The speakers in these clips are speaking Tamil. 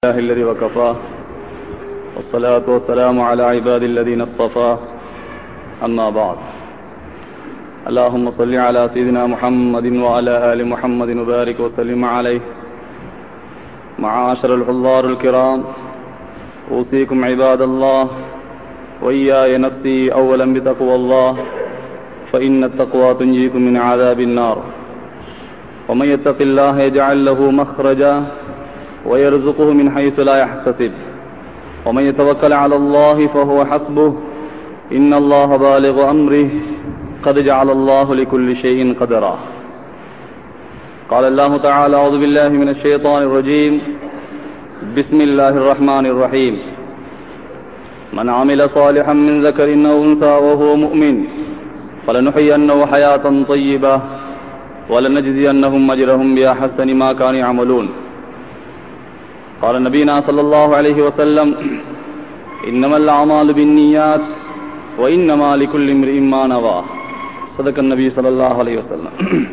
الله الذي وكفى والصلاة والسلام على عباد الذين اصطفى أما بعد اللهم صل على سيدنا محمد وعلى آل محمد وبارك وسلم عليه معاشر الحضار الكرام أوصيكم عباد الله وإياي نفسي أولا بتقوى الله فإن التقوى تنجيكم من عذاب النار ومن يتق الله يجعل له مخرجا ويرزقه من حيث لا يحتسب ومن يتوكل على الله فهو حسبه إن الله بالغ أمره قد جعل الله لكل شيء قدرا قال الله تعالى أعوذ بالله من الشيطان الرجيم بسم الله الرحمن الرحيم من عمل صالحا من ذكر أو أنثى وهو مؤمن فلنحيينه حياة طيبة ولنجزينهم أجرهم بأحسن ما كانوا يعملون قال نبينا صلى الله عليه وسلم إنما الأعمال بالنيات وإنما لكل امرئ ما نوى صدق النبي صلى الله عليه وسلم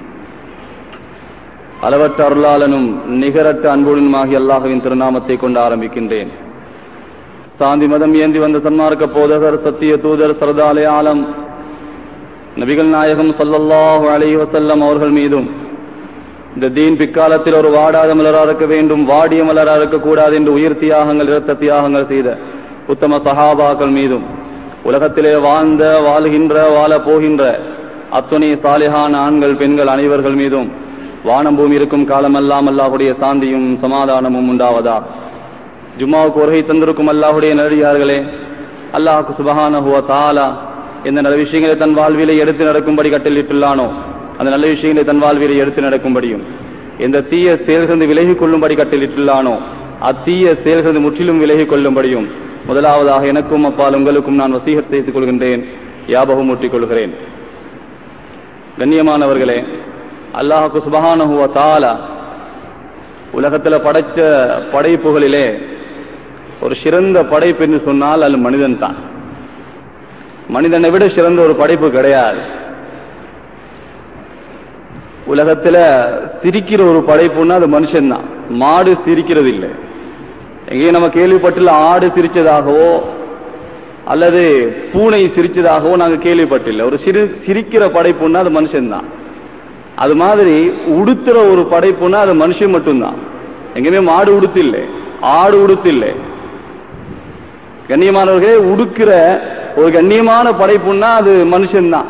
அளவற்ற அருளாளனும் நிகரற்ற அன்புடனுமாகி அல்லாஹுவின் திருநாமத்தை கொண்டு ஆரம்பிக்கின்றேன் சாந்தி மதம் ஏந்தி வந்த சன்மார்க்க போதகர் சத்திய தூதர் சரதாலய ஆலம் நபிகள் நாயகம் சல்லல்லாஹு அலைஹி வசல்லம் அவர்கள் மீதும் இந்த தீன் பிக்காலத்தில் ஒரு வாடாத மலரா இருக்க வேண்டும் வாடிய மலரா இருக்கக்கூடாது என்று உயிர் தியாகங்கள் இரத்த தியாகங்கள் செய்த உத்தம சஹாபாக்கள் மீதும் உலகத்திலே வாழ்ந்த வாழ்கின்ற வாழ போகின்ற அத்துணை சாலிஹான ஆண்கள் பெண்கள் அனைவர்கள் மீதும் வானம் பூமி இருக்கும் காலமெல்லாம் அல்லாஹுடைய சாந்தியும் சமாதானமும் உண்டாவதா ஜும்மாவுக்கு வருகை தந்திருக்கும் அல்லாஹுடைய நடிகார்களே அல்லாஹுக்கு சுபஹானஹுவ தாலா எந்த நல்ல விஷயங்களை தன் வாழ்விலை எடுத்து நடக்கும்படி கட்டளிட்டுள்ளானோ அந்த நல்ல விஷயங்களை தன் வாழ்விலை எடுத்து நடக்கும்படியும் எந்த தீய செயல்களிருந்து விலகிக் கொள்ளும்படி கட்டளிட்டுள்ளானோ அத்தீய செயல்களிருந்து முற்றிலும் விலகிக் கொள்ளும்படியும் முதலாவதாக எனக்கும் அப்பால் உங்களுக்கும் நான் வசீகத் செய்து கொள்கின்றேன் யாபகம் ஊட்டிக் கொள்கிறேன் கண்ணியமானவர்களே அல்லாஹுக்கு சுபஹானஹுவ தாலா உலகத்துல படைச்ச படைப்புகளிலே ஒரு சிறந்த படைப்பு என்று சொன்னால் அது மனிதன் தான் மனிதனை விட சிறந்த ஒரு படைப்பு கிடையாது உலகத்துல சிரிக்கிற ஒரு படைப்புன்னா அது மனுஷன் தான் மாடு சிரிக்கிறது இல்லை எங்கேயும் நம்ம கேள்விப்பட்டுள்ள ஆடு சிரிச்சதாகவோ அல்லது பூனை சிரிச்சதாகவோ நாங்க கேள்விப்பட்டில்லை ஒரு சிறு சிரிக்கிற படைப்புன்னா அது மனுஷன் தான் அது மாதிரி உடுத்துற ஒரு படைப்புன்னா அது மனுஷன் மட்டும்தான் எங்கேயுமே மாடு உடுத்தில்லை ஆடு உடுத்தில்லை கண்ணியமானவர்களே உடுக்கிற ஒரு கண்ணியமான படைப்புன்னா அது மனுஷன்தான்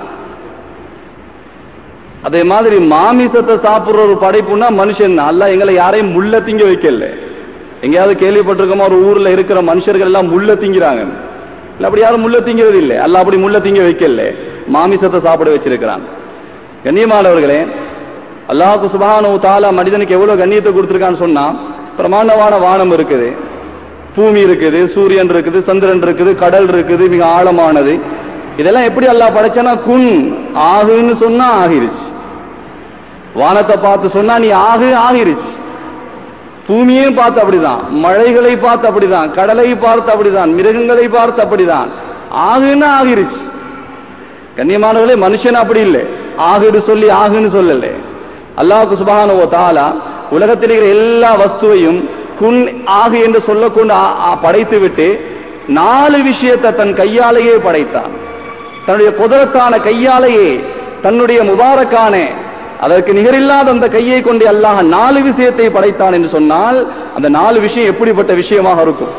அதே மாதிரி மாமிசத்தை சாப்பிடுற ஒரு படைப்புன்னா மனுஷன் தான் அல்ல எங்களை யாரையும் முள்ள திங்க வைக்கல எங்கேயாவது கேள்விப்பட்டிருக்கோமா ஒரு ஊர்ல இருக்கிற மனுஷர்கள் எல்லாம் முள்ள திங்கிறாங்க இல்ல அப்படி யாரும் முள்ள திங்கிறது இல்லை அல்ல அப்படி முள்ள திங்க வைக்கல மாமிசத்தை சாப்பிட வச்சிருக்கிறான் கண்ணியமானவர்களே அல்லாஹு சுபானு தாலா மனிதனுக்கு எவ்வளவு கண்ணியத்தை கொடுத்திருக்கான்னு சொன்னா பிரமாண்டமான வானம் இருக்குது பூமி இருக்குது சூரியன் இருக்குது சந்திரன் இருக்குது கடல் இருக்குது மிக ஆழமானது இதெல்லாம் எப்படி அல்லாஹ் படைச்சானா குன் ஆகுன்னு சொன்னா ஆகிருச்சு வானத்தை பார்த்து சொன்னா நீ ஆகு ஆகிருச்சு பூமியையும் பார்த்து அப்படிதான் மழைகளை பார்த்து அப்படிதான் கடலை பார்த்து அப்படிதான் மிருகங்களை பார்த்து அப்படிதான் ஆகுன்னு ஆகிருச்சு கண்ணியமானவர்களே மனுஷன் அப்படி இல்லை ஆகுன்னு சொல்லி ஆகுன்னு சொல்லல அல்லாஹுக்கு சுபகான ஓ தாலா உலகத்தில் இருக்கிற எல்லா வஸ்துவையும் குன் ஆகு என்று சொல்லக்கொண்டு படைத்து விட்டு நாலு விஷயத்தை தன் கையாலேயே படைத்தான் தன்னுடைய குதிரத்தான கையாலேயே தன்னுடைய முபாரக்கான அதற்கு நிகரில்லாத அந்த கையை கொண்டு அல்லாஹ் நாலு விஷயத்தை படைத்தான் என்று சொன்னால் அந்த நாலு விஷயம் எப்படிப்பட்ட விஷயமாக இருக்கும்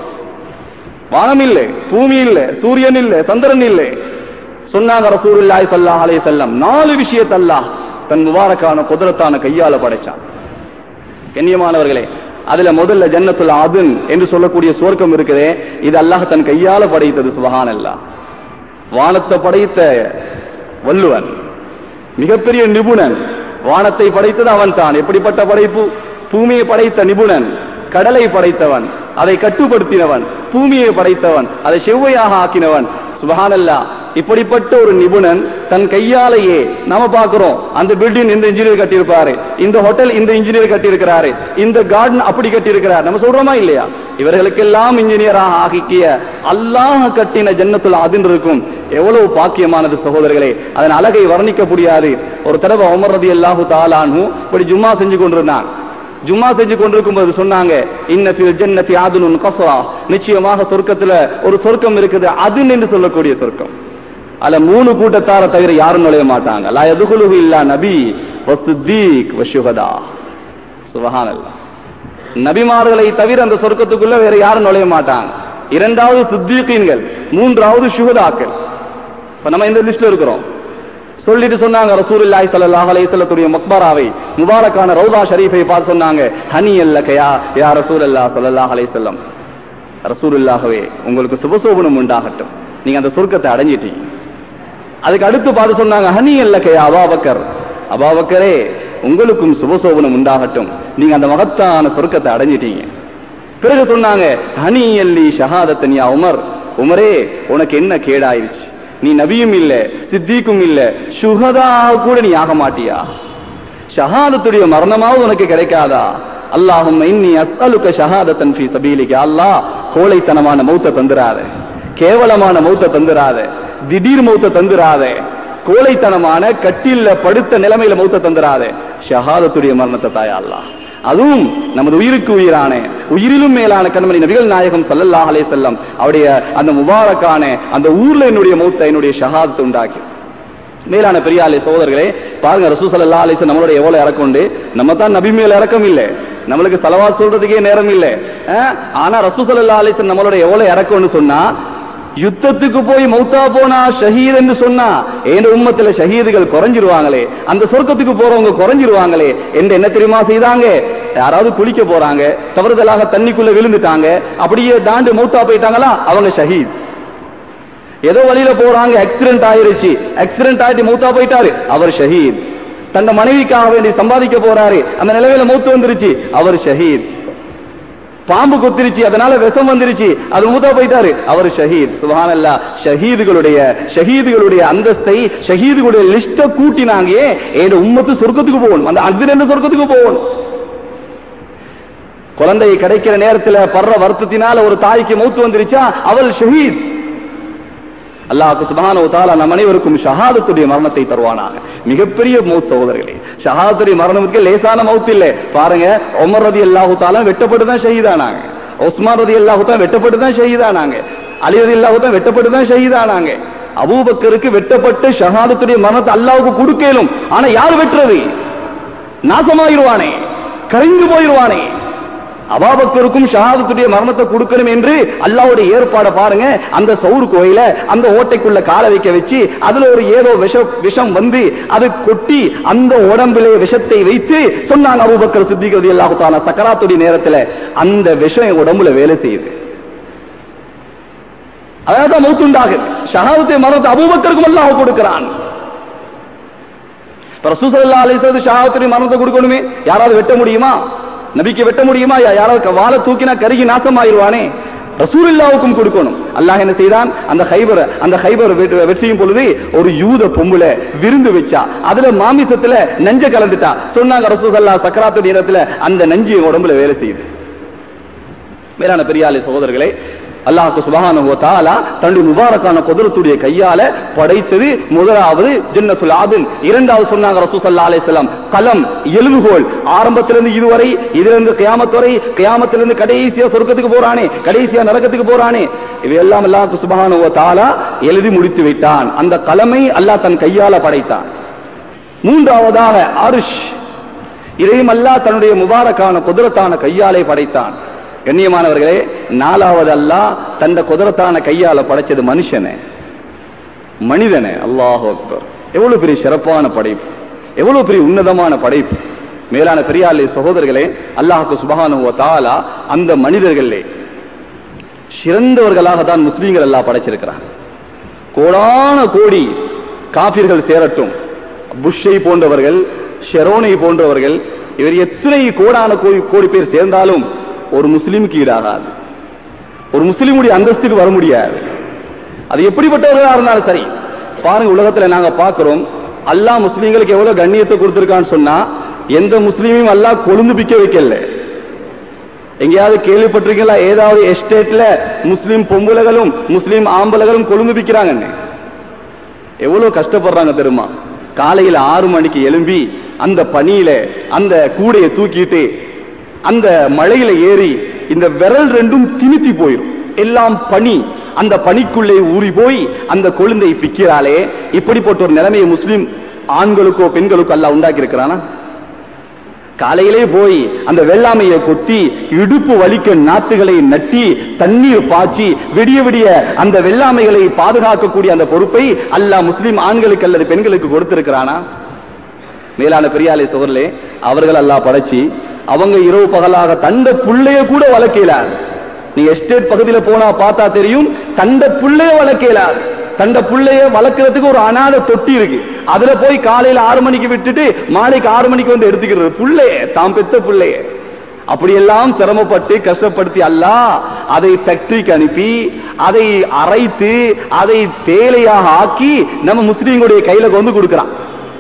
வானம் இல்லை பூமி இல்லை சூரியன் இல்லை சந்திரன் இல்லை சொன்னாங்க ரசூருல்லாய் சல்லாஹ் அலே செல்லம் நாலு விஷயத்தை அல்லாஹ் தன் முபாரக்கான குதிரத்தான கையால படைச்சான் கண்ணியமானவர்களே அதுல முதல்ல ஜன்னத்துல அதுன் என்று சொல்லக்கூடிய சுவர்க்கம் இருக்குதே இது அல்லாஹ் தன் கையால படைத்தது சுபஹான் அல்லா வானத்தை படைத்த வல்லுவன் மிகப்பெரிய நிபுணன் வானத்தை படைத்தது அவன் தான் எப்படிப்பட்ட படைப்பு பூமியை படைத்த நிபுணன் கடலை படைத்தவன் அதை கட்டுப்படுத்தினவன் பூமியை படைத்தவன் அதை செவ்வையாக ஆக்கினவன் சுபஹானல்லா இப்படிப்பட்ட ஒரு நிபுணன் தன் கையாலேயே நாம பாக்குறோம் அந்த பில்டிங் இந்த இன்ஜினியர் கட்டியிருப்பாரு இந்த ஹோட்டல் இந்த இன்ஜினியர் கட்டியிருக்கிறாரு இந்த கார்டன் அப்படி கட்டியிருக்கிறார் நம்ம சொல்றோமா இல்லையா இவர்களுக்கெல்லாம் இன்ஜினியராக ஆகிக்கிய அல்லாஹ் கட்டின ஜன்னத்துல அதின் இருக்கும் எவ்வளவு பாக்கியமானது சகோதரர்களே அதன் அழகை வர்ணிக்க முடியாது ஒரு தடவை உமர் ரதி அல்லாஹு தாலானு இப்படி ஜும்மா செஞ்சு கொண்டிருந்தான் ஜும்மா செஞ்சு கொண்டிருக்கும் போது சொன்னாங்க இன்ன ஃபில் ஜன்னதி ஆதுனுன் கஸ்ரா நிச்சயமாக சொர்க்கத்துல ஒரு சொர்க்கம் இருக்குது அதுன் என்று சொல்லக்கூடிய சொர்க்கம் அதுல மூணு கூட்டத்தார தவிர யாரும் நுழைய மாட்டாங்க லா யதுகுலுஹு இல்லா நபி வசுத்தீக் வஷுஹதா சுபஹானல்லாஹ் நபிமார்களை தவிர அந்த சொர்க்கத்துக்குள்ள வேற யாரும் நுழைய மாட்டாங்க இரண்டாவது சித்தீக்கீன்கள் மூன்றாவது சுகதாக்கள் இப்ப நம்ம இந்த லிஸ்ட்ல இருக்கிறோம் சொல்லிட்டு சொன்னாங்க ரசூலுல்லாஹி ஸல்லல்லாஹு அலைஹி வஸல்லத்துடைய மக்பராவை முபாரக்கான ரௌதா ஷரீஃபை பார்த்து சொன்னாங்க ஹனி அல்லகயா யா ரசூலுல்லாஹ் ஸல்லல்லாஹு அலைஹி வஸல்லம் ரசூலுல்லாஹ்வே உங்களுக்கு சுபசோபனம் உண்டாகட்டும் நீங்க அந்த சொர்க்கத்தை அடைஞ்சிட்டீங்க அதுக்கு அடுத்து பார்த்து சொன்னாங்க ஹனி அல்லகயா அபாபக்கர் அபாபக்கரே உங்களுக்கும் சுபசோபனம் உண்டாகட்டும் நீங்க அந்த மகத்தான சொர்க்கத்தை அடைஞ்சிட்டீங்க பிறகு சொன்னாங்க ஹனி அல்லி ஷஹாதத்தன் யா உமர் உமரே உனக்கு என்ன கேடாயிருச்சு நீ நபியும் இல்ல சித்திக்கும் இல்ல சுகதா கூட நீ ஆக மாட்டியா ஷஹாதத்துடைய மரணமாவது உனக்கு கிடைக்காதா அல்லாஹும் இன்னி அஸ்அலுக்க ஷஹாதத்தன் ஃபீ சபீலிக அல்லாஹ் கோழைத்தனமான மௌத்த தந்துராத கேவலமான மௌத்த தந்துராத திடீர் மௌத்த தந்துராத கோழைத்தனமான கட்டில்ல படுத்த நிலைமையில மௌத்த தந்துராத ஷஹாதத்துடைய மரணத்தை தாயா அல்லாஹ் அதுவும் நமது உயிருக்கு உயிரான உயிரிலும் மேலான கண்மணி நபிகள் நாயகம் ஸல்லல்லாஹு அலைஹி வஸல்லம் அவருடைய அந்த முபாரக்கான அந்த ஊர்ல என்னுடைய மௌத்த என்னுடைய ஷஹாதத்தை உண்டாக்கி மேலான பெரியாலே சகோதரர்களே பாருங்க ரசூ ஸல்லல்லாஹு அலைஹி வஸல்லம் நம்மளோட எவ்வளவு இறக்கம் உண்டு நம்ம தான் நபி மேல இறக்கம் இல்ல நம்மளுக்கு சலவாத் சொல்றதுக்கே நேரம் இல்ல அஹ், ஆனா ரசூ ஸல்லல்லாஹு அலைஹி வஸல்லம் நம்மளோட எவ்வளவு இறக்கம்னு சொன்னா யுத்தத்துக்கு போய் மௌத்தா போனா ஷஹீத் என்று சொன்னா என் உம்மத்துல ஷஹீதுகள் குறைஞ்சிருவாங்களே அந்த சொர்க்கத்துக்கு போறவங்க குறைஞ்சிருவாங்களே என்று என்ன தெரியுமா செய்தாங்க யாராவது குளிக்க போறாங்க தவறுதலாக தண்ணிக்குள்ள விழுந்துட்டாங்க அப்படியே தாண்டு மௌத்தா போயிட்டாங்களா அவங்க ஷஹீத் ஏதோ வழியில போறாங்க ஆக்சிடென்ட் ஆயிருச்சு ஆக்சிடென்ட் ஆயிட்டு மௌத்தா போயிட்டாரு அவர் ஷஹீத் தன்னை மனைவிக்காக வேண்டி சம்பாதிக்க போறாரு அந்த நிலையில மௌத்து வந்துருச்சு அவர் ஷஹீத் பாம்பு கொத்திருச்சு அதனால விஷம் வந்துருச்சு அது மூத்தா போயிட்டாரு அவர் ஷஹீத் சுபஹானல்லா ஷஹீதுகளுடைய ஷஹீதுகளுடைய அந்தஸ்தை ஷஹீதுகளுடைய லிஸ்ட கூட்டினாங்க ஏன் உம்மத்து சொர்க்கத்துக்கு போகணும் அந்த அக்திரண்ட சொர்க்கத்துக்கு போகணும் குழந்தை கிடைக்கிற நேரத்துல படுற வருத்தத்தினால ஒரு தாய்க்கு மௌத்து வந்துருச்சா அவள் ஷஹீத் அல்லாஹ்க்கு சுபஹானஹு தஆலா நம் அனைவருக்கும் ஷஹாதத்துடைய மரணத்தை தருவானாக மிகப்பெரிய மௌத் சகோதரர்களே ஷஹாதத்துடைய மரணத்துக்கு லேசான மௌத் இல்ல பாருங்க உமர் ரலியல்லாஹு தஆலா வெட்டப்பட்டு தான் ஷஹீதானாங்க உஸ்மான் ரலியல்லாஹு தஆலா வெட்டப்பட்டு தான் ஷஹீதானாங்க அலி ரலியல்லாஹு தஆலா வெட்டப்பட்டு தான் ஷஹீதானாங்க அபூபக்கருக்கு வெட்டப்பட்டு ஷஹாதத்துடைய மரணத்தை அல்லாஹ்வுக்கு கொடுக்கலும் ஆனா யார் வெட்டுறது நாசமாயிருவானே கரைந்து போயிருவானே அபாபக்கருக்கும் ஷஹாதத்துடைய மரணத்தை கொடுக்கணும் என்று அல்லாவுடைய ஏற்பாடை பாருங்க அந்த சவுர் கோயில அந்த ஓட்டைக்குள்ள காலை வைக்க வச்சு அதுல ஒரு ஏதோ விஷ விஷம் வந்து அது கொட்டி அந்த உடம்பிலே விஷத்தை வைத்து சொன்னாங்க அபூபக்கர் சித்திகிறது அல்லாஹுத்தான சக்கராத்துடைய நேரத்துல அந்த விஷம் என் உடம்புல வேலை செய்யுது அதான் மௌத்துண்டாகுது ஷஹாதத்தை மரணத்தை அபூபக்கருக்கும் அல்லாஹ் கொடுக்கிறான் ரசூசல்லா அலிசது ஷஹாதத்துடைய மரணத்தை கொடுக்கணுமே யாராவது வெட்ட முடியுமா நபிக்கு வெட்ட முடியுமா யா- யாராவது வாழை தூக்கினா கருகி நாசமாயிருவானே ரசூலுல்லாவுக்கும் கொடுக்கணும் அல்லாஹ் என்ன செய்தான் அந்த ஹைபர் அந்த ஹைபர் வெ- வெற்றியும் பொழுது ஒரு யூத பொம்புல விருந்து வச்சா அதுல மாமிசத்துல நஞ்ச கலந்துட்டா சொன்னாங்க ரசூசல்லா சக்கராத்து நேரத்துல அந்த நஞ்சு என் உடம்புல வேலை செய்யுது மேலான பெரியாலே சகோதரர்களே அல்லாஹ்க்கு சுபஹானஹு வ தஆலா தன்னுடைய முபாரக்கான குதிரத்துடைய கையால படைத்தது முதலாவது ஜன்னத்துல் ஆதின் இரண்டாவது சொன்னாங்க ரசூல் ஸல்லல்லாஹு அலைஹி வஸல்லம் கலம் எழுதுகோல் ஆரம்பத்திலிருந்து இதுவரை இதிலிருந்து கியாமத் வரை கியாமத்திலிருந்து கடைசியா சொர்க்கத்துக்கு போறானே கடைசியா நரகத்துக்கு போறானே இவையெல்லாம் அல்லாஹ்க்கு சுபஹானஹு வ தஆலா எழுதி முடித்து விட்டான் அந்த கலமை அல்லாஹ் தன் கையால படைத்தான் மூன்றாவதாக அரிஷ் இதையும் அல்லாஹ் தன்னுடைய முபாரக்கான குதிரத்தான கையாலே படைத்தான் கண்ணியமானவர்களே நாலாவது அல்லாஹ் தந்த குதிரத்தான கையால படைச்சது மனுஷனை மனிதனை அல்லாஹ் அக்பர் எவ்வளவு பெரிய சிறப்பான படைப்பு எவ்வளவு பெரிய உன்னதமான படைப்பு மேலான பெரியாலே சகோதரர்களே அல்லாஹ்க்கு சுபஹானஹு வ தஆலா அந்த மனிதர்களே சிறந்தவர்களாக தான் முஸ்லீம்கள் எல்லாம் படைச்சிருக்கிறான் கோடான கோடி காபிர்கள் சேரட்டும் புஷ்ஷை போன்றவர்கள் ஷெரோனை போன்றவர்கள் இவர் எத்தனை கோடான கோடி கோடி பேர் சேர்ந்தாலும் ஒரு முஸ்லீமுக்கு ஈடாகாது ஒரு முஸ்லீமுடைய அந்தஸ்துக்கு வர முடியாது அது எப்படிப்பட்டவர்களா இருந்தாலும் சரி பாருங்க உலகத்துல நாங்க பார்க்கிறோம் அல்லாஹ் முஸ்லீம்களுக்கு எவ்வளவு கண்ணியத்தை கொடுத்திருக்கான்னு சொன்னா எந்த முஸ்லீமையும் அல்லாஹ் கொழுந்து பிக்க வைக்கல எங்கேயாவது கேள்விப்பட்டிருக்கீங்களா ஏதாவது எஸ்டேட்ல முஸ்லீம் பொம்புலகளும் முஸ்லீம் ஆம்பளைகளும் கொழுந்து பிக்கிறாங்கன்னு எவ்வளவு கஷ்டப்படுறாங்க தெரியுமா காலையில ஆறு மணிக்கு எழும்பி அந்த பனியில அந்த கூடையை தூக்கிட்டு அந்த மலையில ஏறி இந்த விரல் ரெண்டும் திணித்தி போயிடும் எல்லாம் பனி அந்த பனிக்குள்ளே ஊறி போய் அந்த கொழுந்தை பிக்கிறாளே இப்படிப்பட்ட ஒரு நிலைமையை முஸ்லிம் ஆண்களுக்கோ பெண்களுக்கோ அல்லாஹ் உண்டாக்கி இருக்கிறானா காலையிலே போய் அந்த வெள்ளாமையை கொத்தி இடுப்பு வலிக்க நாத்துகளை நட்டி தண்ணீர் பாய்ச்சி விடிய விடிய அந்த வெள்ளாமைகளை பாதுகாக்கக்கூடிய அந்த பொறுப்பை அல்லாஹ் முஸ்லிம் ஆண்களுக்கு அல்லது பெண்களுக்கு கொடுத்திருக்கிறானா மேலான பெரியாலை சோர்லே அவர்கள் அல்லாஹ் படைச்சி அவங்க இரவு பகலாக தண்ட புள்ளைய கூட வளர்க்கல நீ எஸ்டேட் பகுதியில போனா பார்த்தா தெரியும் தண்ட புள்ளைய வளர்க்கல தண்ட புள்ளைய வளர்க்கறதுக்கு ஒரு அனாத தொட்டி இருக்கு அதுல போய் காலையில ஆறு மணிக்கு விட்டுட்டு மாலைக்கு ஆறு மணிக்கு வந்து எடுத்துக்கிறது புள்ளைய தாம் பெத்த புள்ளைய அப்படியெல்லாம் சிரமப்பட்டு கஷ்டப்படுத்தி அல்லாஹ் அதை ஃபேக்டரிக்கு அனுப்பி அதை அரைத்து அதை தேலையாக ஆக்கி நம்ம முஸ்லீம்களுடைய கையில கொண்டு கொடுக்கிறான்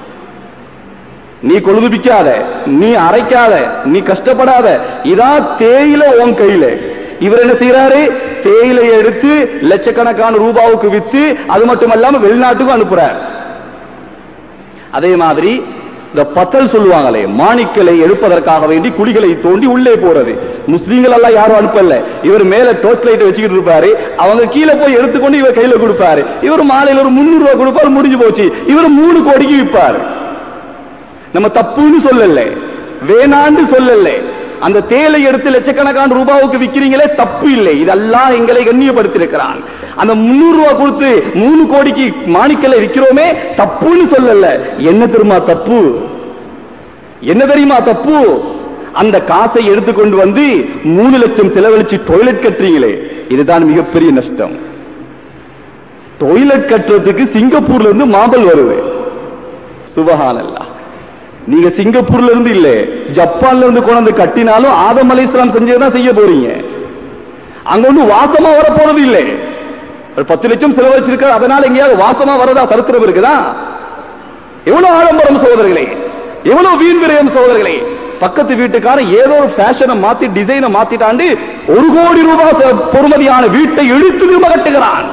நீ கொழுதுபிக்காத நீ அரைக்காத நீ கஷ்டப்படாத இதா தேயில உன் கையில இவர் என்ன செய்யறாரு தேயிலையை எடுத்து லட்சக்கணக்கான ரூபாவுக்கு வித்து அது மட்டும் இல்லாம வெளிநாட்டுக்கும் அனுப்புறார் அதே மாதிரி இந்த பத்தல் சொல்லுவாங்களே மாணிக்கலை எடுப்பதற்காக வேண்டி குழிகளை தோண்டி உள்ளே போறது முஸ்லீம்கள் எல்லாம் யாரும் அனுப்பல இவர் மேல டோர்ச் லைட் வச்சுக்கிட்டு இருப்பாரு அவங்க கீழே போய் எடுத்துக்கொண்டு இவர் கையில கொடுப்பாரு இவர் மாலையில ஒரு முன்னூறு ரூபாய் கொடுப்பாரு முடிஞ்சு போச்சு இவர் மூணு கோடிக்கு விற்பாரு நம்ம தப்புன்னு சொல்லல வேணான்னு சொல்லல அந்த தேலை எடுத்து லட்சக்கணக்கான ரூபாவுக்கு விக்கிறீங்களே தப்பு இல்லை இதெல்லாம் எங்களை கண்ணியப்படுத்தியிருக்கிறான் அந்த முன்னூறு ரூபாய் கொடுத்து மூணு கோடிக்கு மாணிக்கலை விக்கிறோமே தப்புன்னு சொல்லல என்ன தெரியுமா தப்பு என்ன தெரியுமா தப்பு அந்த காசை எடுத்துக்கொண்டு வந்து மூணு லட்சம் செலவழிச்சு டொய்லெட் கட்டுறீங்களே இதுதான் மிகப்பெரிய நஷ்டம் டொய்லெட் கட்டுறதுக்கு சிங்கப்பூர்ல இருந்து மாம்பல் வருது சுபஹானல்லா நீங்க சிங்கப்பூர்ல இருந்து இல்ல ஜப்பான்ல இருந்து கொண்டு கட்டினாலும் ஆதம் அலை இஸ்லாம் செஞ்சதுதான் செய்ய போறீங்க அங்க ஒண்ணு வாசமா வர போறது இல்லை ஒரு பத்து லட்சம் செலவழிச்சிருக்க அதனால எங்கேயாவது வாசமா வரதா சரித்திரம் இருக்குதா எவ்வளவு ஆடம்பரம் சகோதரர்களே எவ்வளவு வீண் விரயம் சகோதரர்களே பக்கத்து வீட்டுக்காரன் ஏதோ ஒரு ஃபேஷனை மாத்தி டிசைனை மாத்திட்டாண்டு ஒரு கோடி ரூபாய் செ- பொறுமதியான வீட்டை இழுத்து திரும்ப கட்டுகிறான்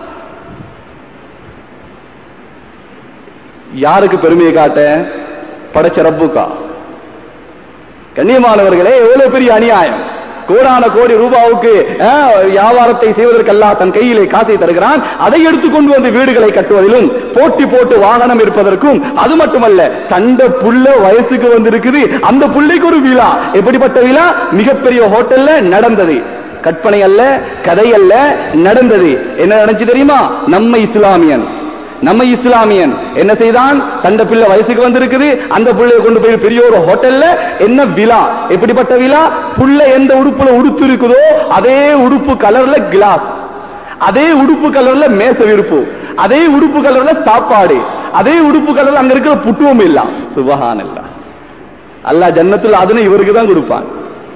யாருக்கு பெருமையை காட்ட படைச்ச ரப்புக்கா கண்ணியமானவர்களே எவ்வளவு பெரிய அநியாயம் கோடான கோடி ரூபாவுக்கு அஹ், வியாபாரத்தை செய்வதற்கெல்லாம் தன் கையிலே காசை தருகிறான் அதை எடுத்துக்கொண்டு வந்து வீடுகளை கட்டுவதிலும் போட்டி போட்டு வாகனம் இருப்பதற்கும் அது மட்டுமல்ல தண்ட புள்ள வயசுக்கு வந்திருக்குது அந்த புள்ளைக்கு ஒரு விழா எப்படிப்பட்ட விழா மிகப்பெரிய ஹோட்டல்ல நடந்தது கற்பனை அல்ல கதை அல்ல நடந்தது என்ன நடந்துச்சு தெரியுமா நம்ம இஸ்லாமியன் நம்ம இஸ்லாமியன் என்ன செய்தான் தண்ட பிள்ளை வயசுக்கு வந்திருக்குது அந்த பிள்ளைய கொண்டு போய் பெரிய ஒரு ஹோட்டல்ல என்ன விழா எப்படிப்பட்ட விழா புள்ள எந்த உடுப்புல உடுத்து இருக்குதோ அதே உடுப்பு கலர்ல கிளாஸ் அதே உடுப்பு கலர்ல மேச விருப்பு அதே உடுப்பு கலர்ல சாப்பாடு அதே உடுப்பு கலர்ல அங்க இருக்கிற புட்டுவம் இல்ல சுபஹான் இல்ல அல்லாஹ் ஜன்னத்துல அதனை இவருக்கு தான் கொடுப்பான்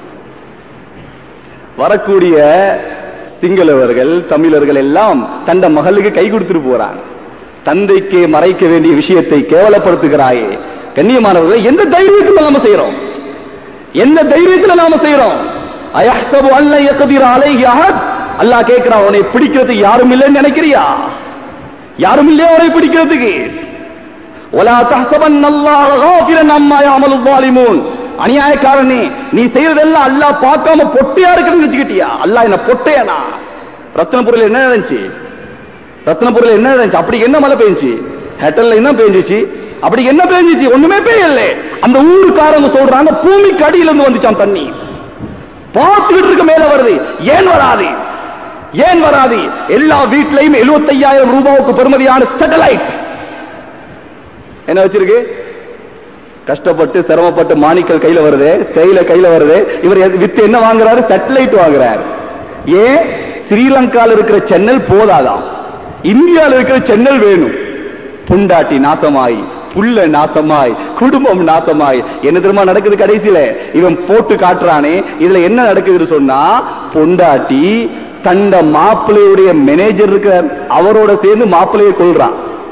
வரக்கூடிய சிங்களவர்கள் தமிழர்கள் எல்லாம் தந்த மகளுக்கு கை கொடுத்துட்டு போறாங்க தந்தைக்கு மறைக்க வேண்டிய விஷயத்தை கேவலப்படுத்துகிறாயே கண்ணியமானவர்களை எந்த தைரியத்துல நாம செய்யறோம் எந்த தைரியத்துல நாம செய்யறோம் அயஹ்சபு அல்ல யக்திர அலைஹி அஹத் அல்லாஹ் கேக்குறான் உன்னை பிடிக்கிறதுக்கு யாரும் இல்லைன்னு நினைக்கிறியா யாரும் இல்லையா உன்னை பிடிக்கிறதுக்கு ولا تحسبن الله غافلا عما يعمل الظالمون அநியாயக்காரனே நீ செய்யறதெல்லாம் அல்லாஹ் பார்க்காம பொட்டையா இருக்குன்னு நினைச்சுக்கிட்டியா அல்லாஹ் என்ன பொட்டையானா ரத்னபுரியில் என்ன நடந்துச்சு ரத்னபுரியில் என்ன நடந்துச்சு அப்படி என்ன மழை பெஞ்சுச்சு ஹெட்டல்ல என்ன பெஞ்சிச்சு அப்படி என்ன பெஞ்சிச்சு ஒண்ணுமே பெய்யல அந்த ஊருக்காரங்க சொல்றாங்க பூமிக்கு அடியில இருந்து வந்துச்சாம் தண்ணி பார்த்துக்கிட்டு இருக்க மேல வருது ஏன் வராது ஏன் வராது எல்லா வீட்லயும் 75000 ரூபாவுக்கு பெறுமதியான சேட்டலைட் என்ன வச்சிருக்கு கஷ்டப்பட்டு சிரமப்பட்டு மாணிக்கல் கையில வருது தேயில கையில வருது இவர் எது- வித்து என்ன வாங்குறாரு சேட்டலைட் வாங்குறாரு ஏன் ஸ்ரீலங்கால இருக்கிற சென்னல் போதாதாம் இந்தியால இருக்கிற சென்னல் வேணும் புண்டாட்டி நாசமாய் புள்ள நாசமாய் குடும்பம் நாசமாய் என்ன தெரியுமா நடக்குது கடைசியில இவன் போட்டு காட்டுறானே இதுல என்ன நடக்குதுன்னு சொன்னா பொண்டாட்டி தண்ட மாப்பிள்ளையுடைய மேனேஜர் இருக்கிறார் அவரோட சேர்ந்து மாப்பிள்ளையை கொள்றான்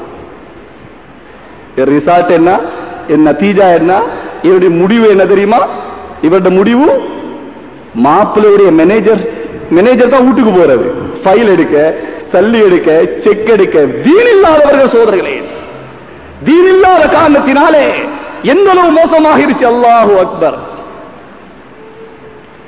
ரிசார்ட் என்ன என் நத்தீஜா என்ன இவருடைய முடிவு என்ன தெரியுமா இவருடைய முடிவு மாப்பிள்ளையுடைய மேனேஜர் மேனேஜர் தான் வீட்டுக்கு போறது ஃபைல் எடுக்க சல்லி எடுக்க செக் எடுக்க தீன் இல்லாதவர்கள் சோதர்களே தீன் இல்லாத காரணத்தினாலே எந்த அளவு மோசமாக இருச்சு அல்லாஹு அக்பர்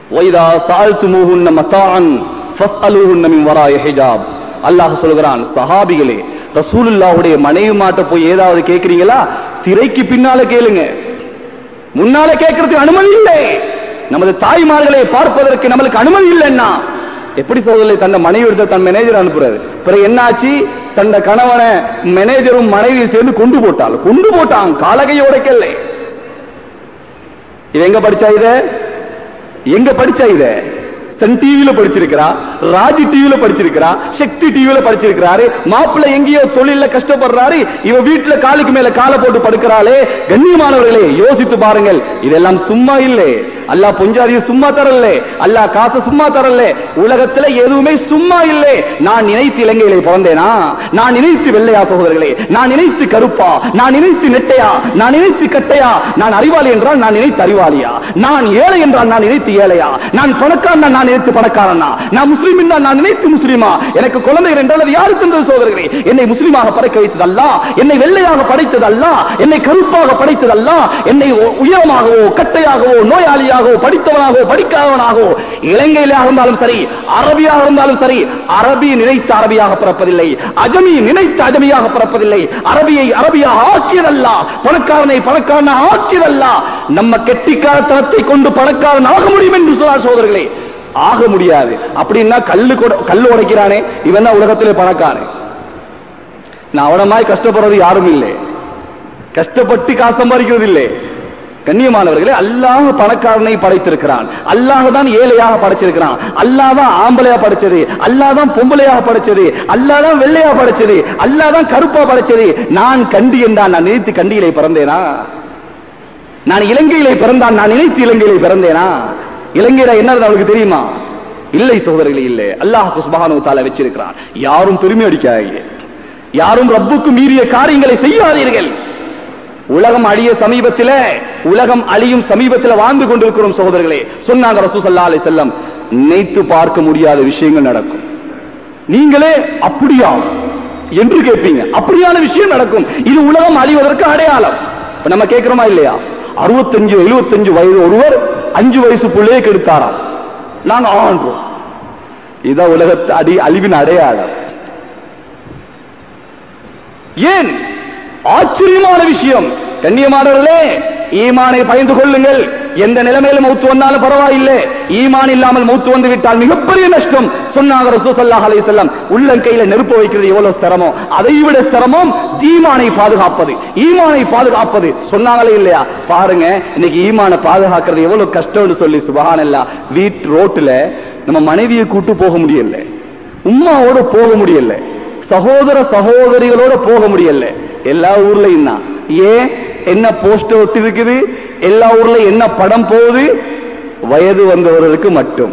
வைதா சால்துமூஹுன்ன மத்தான் ஃபஸ்அலூஹுன்ன மின் வராய ஹிஜாப் அல்லாஹ் சொல்கிறான் சஹாபிகளே ரசூலுல்லாஹ்வுடைய மனைவி மாட்ட போய் ஏதாவது கேக்குறீங்களா திரைக்கு பின்னால கேளுங்க முன்னால கேட்கறதுக்கு அனுமதி இல்லை நமது தாய்மார்களை பார்ப்பதற்கு நம்மளுக்கு அனுமதி இல்லைன்னா எப்படி சொல்றதில்லை தன்னை மனைவி எடுத்த தன் மேனேஜர் அனுப்புறாரு பிறகு என்னாச்சு தன்னை கணவனை மேனேஜரும் மனைவியும் சேர்ந்து கொண்டு போட்டாள் கொண்டு போட்டான் காலகையை உடைக்கல இது எங்க படிச்சா இத எங்க படிச்சா இத சன் டிவில படிச்சிருக்கிறா ராஜி டிவில படிச்சிருக்கிறா சக்தி டிவில படிச்சிருக்கிறாரு மாப்பிள்ளை எங்கேயோ தொழில கஷ்டப்படுறாரு இவ வீட்டுல காலுக்கு மேல காலை போட்டு படுக்கிறாளே கண்ணியமானவர்களே யோசித்து பாருங்கள் இதெல்லாம் சும்மா இல்லை அல்லாஹ் பொஞ்சாதியை சும்மா தரல அல்லாஹ் காசு சும்மா தரல உலகத்துல எதுவுமே சும்மா இல்லை நான் நினைத்து இலங்கையிலே பிறந்தேனா நான் நினைத்து வெள்ளையா சகோதரர்களே நான் நினைத்து கருப்பா நான் நினைத்து நெட்டையா நான் நினைத்து கட்டையா நான் அறிவாளி என்றால் நான் நினைத்து அறிவாளியா நான் ஏழை என்றால் நான் நினைத்து ஏழையா நான் பணக்காரன் நான் நினைத்து பணக்காரனா நான் முஸ்லீம் என்றால் நான் நினைத்து முஸ்லீமா எனக்கு குழந்தைகள் என்றால் அது யாரு தந்தது சோதரர்களே என்னை முஸ்லீமாக படைக்க வைத்ததல்ல என்னை வெள்ளையாக படைத்ததல்ல என்னை கருப்பாக படைத்ததல்ல என்னை உ- உயரமாகவோ கட்டையாகவோ நோயாளியாகவோ படித்தவனாகவோ படிக்காதவனாகவோ இலங்கையிலாக இருந்தாலும் சரி அரபியாக இருந்தாலும் சரி அரபி நினைத்த அரபியாக பிறப்பதில்லை அஜமி நினைத்த அஜமியாக பிறப்பதில்லை அரபியை அரபியாக ஆக்கியதல்ல பணக்காரனை பணக்காரனாக ஆக்கியதல்ல நம்ம கெட்டிக்காரத்தனத்தை கொண்டு பணக்காரன் ஆக முடியும் என்று சொன்னார் சோதர்களே ஆக முடியாது அப்படின்னா கல்லு கொட- கல்லு உடைக்கிறானே இவன் தான் உலகத்திலே பணக்காரன் நான் அவனமாய் கஷ்டப்படுறது யாரும் இல்லை கஷ்டப்பட்டு காசு சம்பாதிக்கிறது இல்லை கண்ணியமானவர்களே அல்லாஹ் பணக்காரனை படைத்திருக்கிறான் அல்லாஹ் தான் ஏழையாக படைச்சிருக்கிறான் அல்லாஹ் தான் ஆம்பளையா படைச்சது அல்லாஹ் தான் பொம்பளையாக படைச்சது அல்லாஹ் தான் வெள்ளையா படைச்சது அல்லாஹ் தான் கருப்பா படைச்சது நான் கண்டி என்றான் நான் நினைத்து கண்டியிலே பிறந்தேனா நான் இலங்கையிலே பிறந்தான் நான் நினைத்து இலங்கையிலே பிறந்தேனா இலங்கையில என்ன அவளுக்கு தெரியுமா இல்லை சகோதரர்களே இல்லை அல்லாஹ் சுபஹானு தால வச்சிருக்கிறான் யாரும் பெருமை அடிக்காதீங்க யாரும் ரப்புக்கு மீறிய காரியங்களை செய்யாதீர்கள் உலகம் அழிய சமீபத்தில உலகம் அழியும் சமீபத்தில் வாழ்ந்து கொண்டிருக்கிறோம் சகோதரர்களே சொன்னாங்க ரசூ சல்லா அலைஹி செல்லம் நினைத்து பார்க்க முடியாத விஷயங்கள் நடக்கும் நீங்களே அப்படியா என்று கேட்பீங்க அப்படியான விஷயம் நடக்கும் இது உலகம் அழிவதற்கு அடையாளம் இப்ப நம்ம கேட்கிறோமா இல்லையா அறுபத்தஞ்சு எழுபத்தஞ்சு வயது ஒருவர் அஞ்சு வயசு பிள்ளையை கெடுத்தாராம் நாங்க ஆன்றோம் இதான் உலகத்து அடி அழிவின் அடையாளம் ஏன் ஆச்சரியமான விஷயம் கண்ணியமானவர்களே ஈமானை பயந்து கொள்ளுங்கள் எந்த நிலைமையில மௌத்து வந்தாலும் பரவாயில்லை ஈமான் இல்லாமல் மௌத்து வந்து விட்டால் மிகப்பெரிய நஷ்டம் சொன்னாங்க ரசூசல்லாஹ் அலைஹி வஸல்லம் உள்ளங்கையில நெருப்பு வைக்கிறது எவ்வளவு சிரமம் அதை விட சிரமம் ஈமானை பாதுகாப்பது ஈமானை பாதுகாப்பது சொன்னாங்களே இல்லையா பாருங்க இன்னைக்கு ஈமானை பாதுகாக்கிறது எவ்வளவு கஷ்டம்னு சொல்லி சுபஹானல்லா வீட் ரோட்டுல நம்ம மனைவியை கூட்டு போக முடியல உம்மாவோட போக முடியல சகோதர சகோதரிகளோட போக முடியல எல்லா ஊர்லயும் தான் ஏன் என்ன போஸ்டர் ஒட்டி இருக்குது எல்லா ஊர்லயும் என்ன படம் போகுது வயது வந்தவர்களுக்கு மட்டும்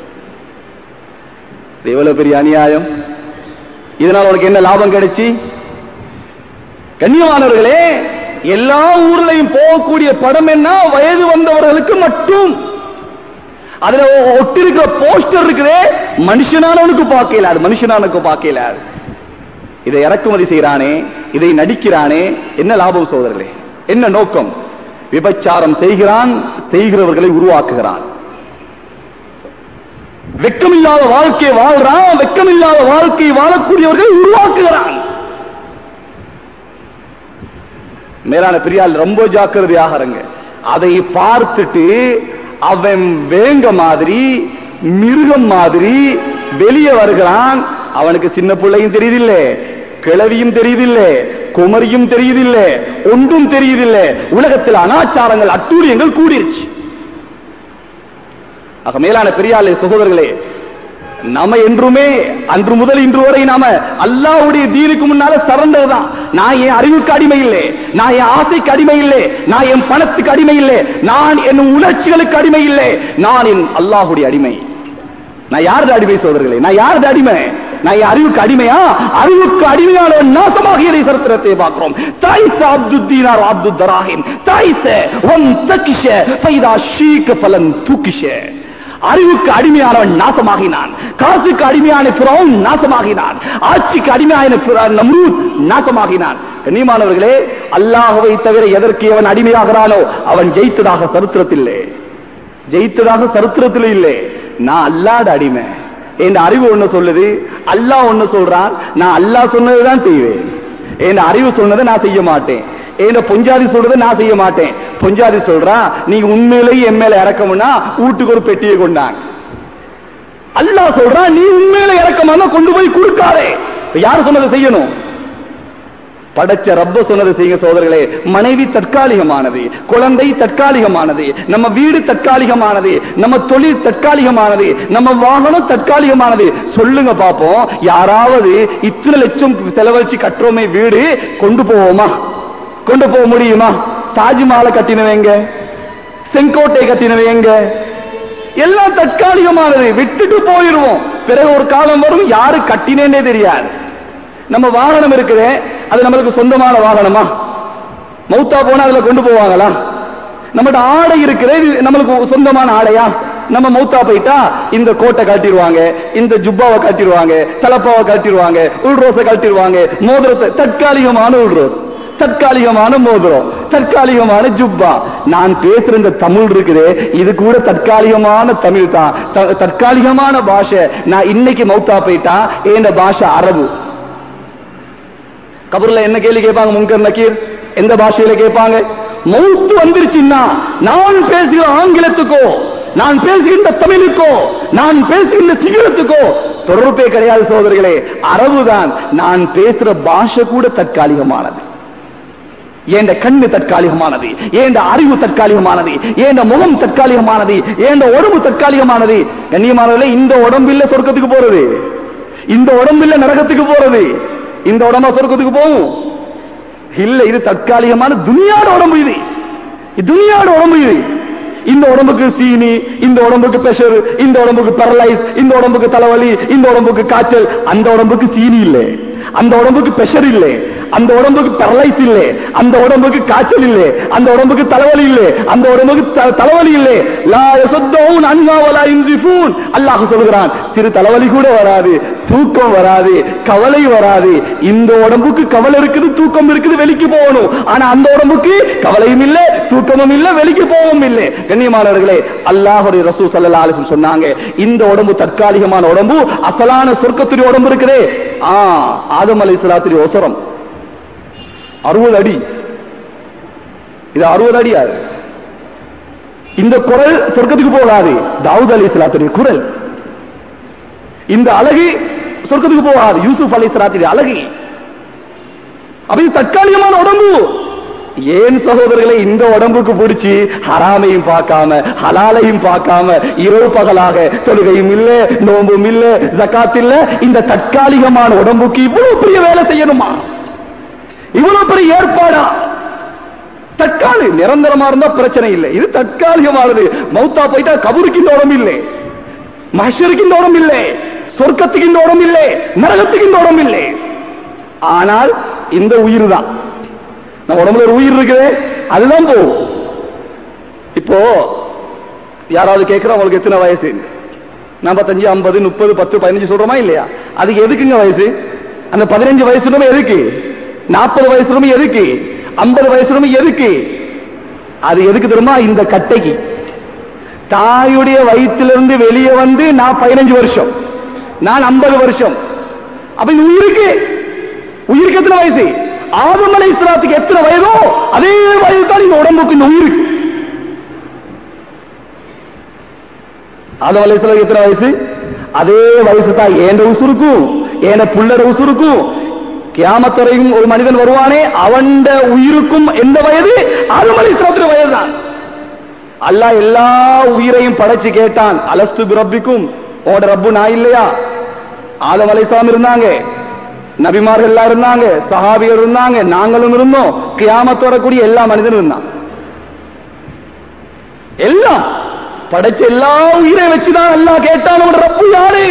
இது எவ்வளவு பெரிய அநியாயம் இதனால் உனக்கு என்ன லாபம் கிடைச்சி கண்ணியமானவர்களே எல்லா ஊர்லயும் போகக்கூடிய படம் என்ன வயது வந்தவர்களுக்கு மட்டும் அதுல ஒட்டிருக்கிற போஸ்டர் இருக்குதே மனுஷனானவனுக்கு பார்க்கல அது மனுஷனானுக்கு பார்க்கல இதை இறக்குமதி செய்கிறானே இதை நடிக்கிறானே என்ன லாபம் சோதரர்களே என்ன நோக்கம் விபச்சாரம் செய்கிறான் செய்கிறவர்களை உருவாக்குகிறான் வெக்கமில்லாத வாழ்க்கையை வாழ்றான் வெக்கமில்லாத வாழ்க்கையை வாழக்கூடியவர்களை உருவாக்குகிறான் மேலான பிரியால் ரொம்ப ஜாக்கிரதையாக இருங்க அதை பார்த்துட்டு அவன் வேங்க மாதிரி மிருகம் மாதிரி வெளியே வருகிறான் அவனுக்கு சின்ன பிள்ளையும் தெரியுதில்லை கிழவியும் தெரியுதில்லை குமரியும் தெரியுதில்லை ஒன்றும் தெரியுதில்லை உலகத்தில் அனாச்சாரங்கள் அட்டூழியங்கள் கூடிருச்சு ஆக மேலான பெரியாளே சகோதரர்களே நாம என்றுமே அன்று முதல் இன்று வரை நாம அல்லாஹ்வுடைய தீனுக்கு முன்னால சரண்டர் தான் நான் என் அறிவுக்கு அடிமை இல்லை நான் என் ஆசைக்கு அடிமை இல்லை நான் என் பணத்துக்கு அடிமை இல்லை நான் என் உணர்ச்சிகளுக்கு அடிமை இல்லை நான் என் அல்லாஹ்வுடைய அடிமை நான் யாரது அடிமை சோதர்களே நான் யாரது அடிமை நான் என் அறிவுக்கு அடிமையா அறிவுக்கு அடிமையான நாசமாகிய சரித்திரத்தை பார்க்கிறோம் தாய்ச அப்துத்தீனார் அப்து தராஹிம் தாய்ச ஒன் தக்கிஷ பைதா ஷீக்க பலன் தூக்கிஷ அறிவுக்கு அடிமையானவன் நாசமாகினான் காசுக்கு அடிமையான பிறவும் நாசமாகினான் ஆட்சிக்கு அடிமையான பிற- நம்ரூத் நாசமாகினான் கண்ணியமானவர்களே அல்லாஹ்வை தவிர எதற்கு அவன் அடிமையாகிறானோ அவன் ஜெயித்ததாக சரித்திரத்தில்லை ஜெயித்ததாக சரித்திரத்தில் இல்லை நான் அல்லாட அடிமை என் அறிவு ஒண்ணு சொல்லுது அல்லாஹ் ஒண்ணு சொல்றான் நான் அல்லாஹ் சொன்னதுதான் செய்வேன் என் அறிவு சொன்னதை நான் செய்ய மாட்டேன் என் பொஞ்சாதி சொல்றதை நான் செய்ய மாட்டேன் பொஞ்சாதி சொல்றா நீங்க உண்மையிலேயே என் மேல இறக்கமுன்னா வீட்டுக்கு ஒரு பெட்டியை கொண்டாங்க அல்லாஹ் சொல்றான் நீ உண்மையில இறக்கமான கொண்டு போய் கொடுக்காதே யார் சொன்னதை செய்யணும் படைச்ச ரப்ப சொன்னதை செய்யுங்க சோதர்களே மனைவி தற்காலிகமானது குழந்தை தற்காலிகமானது நம்ம வீடு தற்காலிகமானது நம்ம தொழில் தற்காலிகமானது நம்ம வாகனம் தற்காலிகமானது சொல்லுங்க பாப்போம் யாராவது இத்தனை லட்சம் செலவழிச்சு கட்டுறோமே வீடு கொண்டு போவோமா கொண்டு போக முடியுமா தாஜ்மஹாலை கட்டினவங்க செங்கோட்டை கட்டினவங்க எல்லாம் தற்காலிகமானது விட்டுட்டு போயிருவோம் பிறகு ஒரு காலம் வரும் யாரு கட்டினேன்னே தெரியாது நம்ம வாகனம் இருக்குது அது நம்மளுக்கு சொந்தமான வாகனமா மௌத்தா போனா அதுல கொண்டு போவாங்களா நம்மகிட்ட ஆடை இருக்குது இது நம்மளுக்கு சொந்தமான ஆடையா நம்ம மௌத்தா போயிட்டா இந்த கோட்டை கட்டிடுவாங்க இந்த ஜுப்பாவை கட்டிடுவாங்க தலப்பாவை கட்டிடுவாங்க உள்ரோஸை கட்டிடுவாங்க மோதிரத்தை தற்காலிகமான உள்ரோஸ் தற்காலிகமான மோதிரம் தற்காலிகமான ஜுப்பா நான் பேசுற இந்த தமிழ் இருக்குது இது கூட தற்காலிகமான தமிழ் தான் த- தற்காலிகமான பாஷை நான் இன்னைக்கு மௌத்தா போயிட்டா இந்த பாஷை அரபு கபூர்ல என்ன கேள்வி கேட்பாங்க முன்கர் நக்கீர் எந்த பாஷையில கேட்பாங்க மௌத்து வந்துருச்சுன்னா நான் பேசுகிற ஆங்கிலத்துக்கோ நான் பேசுகின்ற தமிழுக்கோ நான் பேசுகின்ற சிங்களத்துக்கோ தொடர்பே கிடையாது சோதரிகளே அரபுதான் நான் பேசுற பாஷை கூட தற்காலிகமானது ஏண்ட கண்ணு தற்காலிகமானது ஏண்ட அறிவு தற்காலிகமானது ஏண்ட முகம் தற்காலிகமானது ஏண்ட உடம்பு தற்காலிகமானது கண்ணியமானவர்களே இந்த உடம்பில்ல சொர்க்கத்துக்கு போறது இந்த உடம்பில்ல நரகத்துக்கு போறது இந்த உடம்பா சொர்க்கத்துக்கு போகும் இல்ல இது தற்காலிகமான துனியாட உடம்பு இது இது துனியாட உடம்பு இது இந்த உடம்புக்கு சீனி இந்த உடம்புக்கு பிரஷர் இந்த உடம்புக்கு பேரலைஸ் இந்த உடம்புக்கு தலைவலி இந்த உடம்புக்கு காய்ச்சல் அந்த உடம்புக்கு சீனி இல்லை அந்த உடம்புக்கு பிரஷர் இல்லை அந்த உடம்புக்கு பேரலைஸ் இல்லை அந்த உடம்புக்கு காய்ச்சல் இல்லை அந்த உடம்புக்கு தலைவலி இல்லை அந்த உடம்புக்கு த- தலைவலி இல்லை லா யசுத்தூன் அன்ஹா வலா யுன்சிஃபூன் அல்லாஹ் சொல்கிறான் சிறு தலைவலி கூட வராது தூக்கம் வராது கவலை வராது இந்த உடம்புக்கு கவலை இருக்குது தூக்கம் இருக்குது வெளிக்கு போகணும் ஆனா அந்த உடம்புக்கு கவலையும் இல்லை தூக்கமும் இல்லை வெளிக்கு போகவும் இல்லை கண்ணியமானவர்களே அல்லாஹுடைய ரசூ ஸல்லல்லாஹு அலைஹி வஸல்லம் சொன்னாங்க இந்த உடம்பு தற்காலிகமான உடம்பு அசலான சொர்க்கத்துடைய உடம்பு இருக்குதே ஆ ஆதம் அலைஹிஸ்ஸலாத்துடைய ஒசரம் அறுபது அடி இது அறுபது அடி அது இந்த குரல் சொர்க்கத்துக்கு போகாது தாவூத் அலி இஸ்லாத்துடைய குரல் இந்த அழகு சொர்க்கத்துக்கு போகாது யூசுப் அலி இஸ்லாத்துடைய அழகு அப்ப இது தற்காலிகமான உடம்பு ஏன் சகோதரர்களை இந்த உடம்புக்கு பிடிச்சி ஹராமையும் பார்க்காம ஹலாலையும் பார்க்காம இரவு பகலாக தொழுகையும் இல்ல நோம்பும் இல்ல ஜக்காத் இல்ல இந்த தற்காலிகமான உடம்புக்கு இவ்வளவு பெரிய வேலை செய்யணுமா இவ்வளவு பெரிய ஏற்பாடா தற்காலி நிரந்தரமா இருந்தா பிரச்சனை இல்லை இது தற்காலிகமானது மௌத்தா போயிட்டா கபருக்கு இந்த உடம்பு இல்லை மஹருக்கு இந்த உடம்பு இல்லை சொர்க்கத்துக்கு இந்த உடம்பு இல்லை நரகத்துக்கு இந்த உடம்பு இல்லை ஆனால் இந்த உயிர் தான் நம்ம உடம்புல ஒரு உயிர் இருக்குது அதுதான் போகும் இப்போ யாராவது கேட்கிறோம் உங்களுக்கு எத்தனை வயசு நாற்பத்தஞ்சு ஐம்பது முப்பது பத்து பதினஞ்சு சொல்றோமா இல்லையா அதுக்கு எதுக்குங்க வயசு அந்த பதினஞ்சு வயசுலுமே எதுக்கு நாற்பது வயசுலுமே எதுக்கு ஐம்பது வயசுலுமே எதுக்கு அது எதுக்கு தெரியுமா இந்த கட்டைக்கு தாயுடைய வயிற்றிலிருந்து வெளியே வந்து நான் பதினஞ்சு வருஷம் நான் ஐம்பது வருஷம் அப்ப இந்த உயிருக்கு உயிருக்கு எத்தனை வயசு ஆதம் அலை இஸ்லாத்துக்கு எத்தனை வயதோ அதே வயது தான் இந்த உடம்புக்கு இந்த உயிருக்கு ஆதம் அலை இஸ்லாத்துக்கு எத்தனை வயசு அதே வயசு தான் ஏண்ட உசுருக்கும் ஏண்ட புள்ளட உசுருக்கும் கியாமத்துறையும் ஒரு மனிதன் வருவானே அவன்ட உயிருக்கும் எந்த வயது ஆதம் அலை இஸ்லாத்துடைய வயது தான் அல்லாஹ் எல்லா உயிரையும் படைச்சு கேட்டான் அலஸ்து பிரபிக்கும் உங்களோட ரப்பு நான் இல்லையா ஆதம் அலைசாம் இருந்தாங்க நபிமார்கள் எல்லாம் இருந்தாங்க சஹாபிகள் இருந்தாங்க நாங்களும் இருந்தோம் கியாமத்தோட கூடிய எல்லா மனிதனும் இருந்தான் எல்லாம் படைச்ச எல்லா உயிரை வச்சுதான் எல்லாம் கேட்டான் உங்களோட ரப்பு யாரு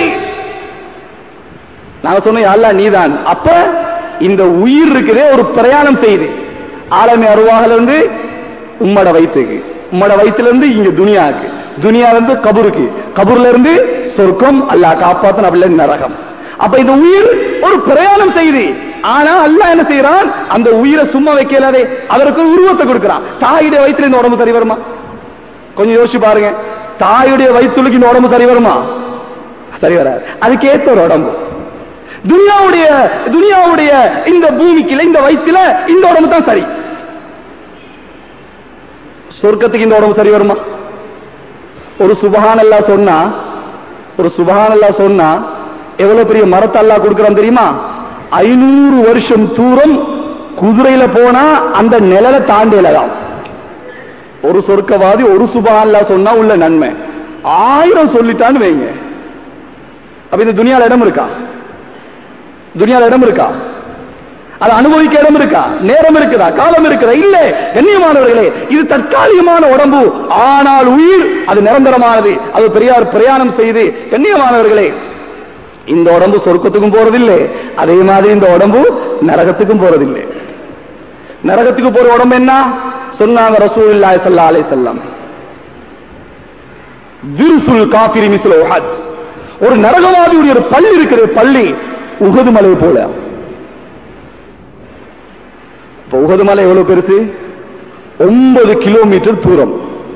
நாங்க சொன்னோம் அல்லா நீதான் அப்ப இந்த உயிர் இருக்குதே ஒரு பிரயாணம் செய்யுது ஆலமி அருவாகல இருந்து உம்மட வயிற்றுக்கு உம்மட வயிற்றுல இருந்து இங்க துனியாக்கு துனியால இருந்து கபருக்கு கபூர்ல இருந்து சொர்க்கம் அல்லாஹ் காப்பாத்தன் அப்படில நரகம் அப்ப இந்த உயிர் ஒரு பிரயாணம் செய்யுது ஆனா அல்லாஹ் என்ன செய்யறான் அந்த உயிரை சும்மா வைக்கலாதே அதற்கு ஒரு உருவத்தை கொடுக்கிறான் தாயுடைய வயிற்றுல இந்த உடம்பு சரி வருமா கொஞ்சம் யோசிச்சு பாருங்க தாயுடைய வயிற்றுக்கு இந்த உடம்பு சரி வருமா சரி வராது அதுக்கு ஏத்த ஒரு உடம்பு துனியாவுடைய துனியாவுடைய இந்த பூமிக்குல இந்த வயிற்றுல இந்த உடம்பு தான் சரி சொர்க்கத்துக்கு இந்த உடம்பு சரி வருமா ஒரு சுபஹான் அல்லா சொன்னா ஒரு சுபஹான் அல்லா சொன்னா எவ்வளவு பெரிய மரத்தை அல்லா கொடுக்கறான் தெரியுமா ஐநூறு வருஷம் தூரம் குதிரையில போனா அந்த நிழல தாண்டியலாம் ஒரு சொர்க்கவாதி ஒரு சுபஹான் அல்லா சொன்னா உள்ள நன்மை ஆயிரம் சொல்லிட்டான்னு வைங்க அப்ப இந்த துனியால இடம் இருக்கா துனியால இடம் இருக்கா அது அனுபவிக்க இடம் இருக்கா நேரம் இருக்குதா காலம் இருக்குதா இல்ல கண்ணியமானவர்களே இது தற்காலிகமான உடம்பு ஆனால் உயிர் அது நிரந்தரமானது அது பெரியார் பிரயாணம் செய்து கண்ணியமானவர்களே இந்த உடம்பு சொர்க்கத்துக்கும் போறதில்லை அதே மாதிரி இந்த உடம்பு நரகத்துக்கும் போறதில்லை நரகத்துக்கு போற உடம்பு என்ன சொன்னாங்க ரசூலுல்லாஹி ஸல்லல்லாஹு அலைஹி வஸல்லம் விருசுல் காஃபிரி மிஸ்ல உஹத் ஒரு நரகவாதியுடைய ஒரு பள்ளி இருக்கிற பள்ளி உகது மலை போல இப்ப உகது மலை எவ்வளவு பெருசு ஒன்பது கிலோமீட்டர் தூரம்